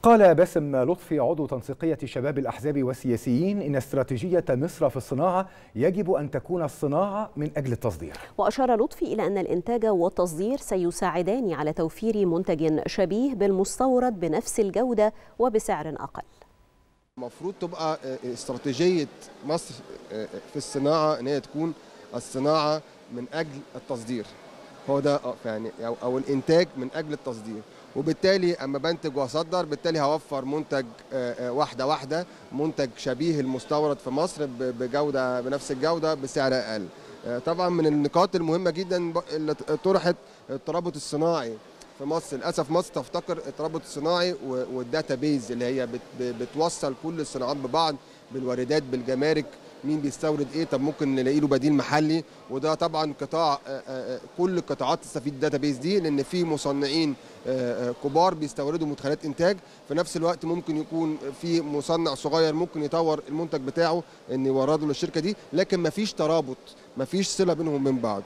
قال باسم لطفي عضو تنسيقية شباب الأحزاب والسياسيين إن استراتيجية مصر في الصناعة يجب أن تكون الصناعة من أجل التصدير وأشار لطفي إلى أن الإنتاج والتصدير سيساعدان على توفير منتج شبيه بالمستورد بنفس الجودة وبسعر أقل المفروض تبقى استراتيجية مصر في الصناعة ان هي تكون الصناعة من اجل التصدير هو ده يعني او الانتاج من اجل التصدير وبالتالي اما بنتج واصدر بالتالي هوفر منتج واحده واحده منتج شبيه المستورد في مصر بجوده بنفس الجوده بسعر اقل طبعا من النقاط المهمه جدا اللي طرحت الترابط الصناعي في مصر للاسف مصر تفتقر الترابط الصناعي والداتا بيز اللي هي بتوصل كل الصناعات ببعض بالواردات بالجمارك مين بيستورد ايه طب ممكن نلاقي له بديل محلي وده طبعا قطاع كل القطاعات تستفيد الداتا بيز دي لان في مصنعين كبار بيستوردوا مدخلات انتاج في نفس الوقت ممكن يكون في مصنع صغير ممكن يطور المنتج بتاعه ان يورده للشركه دي لكن مفيش ترابط مفيش صله بينهم من بعض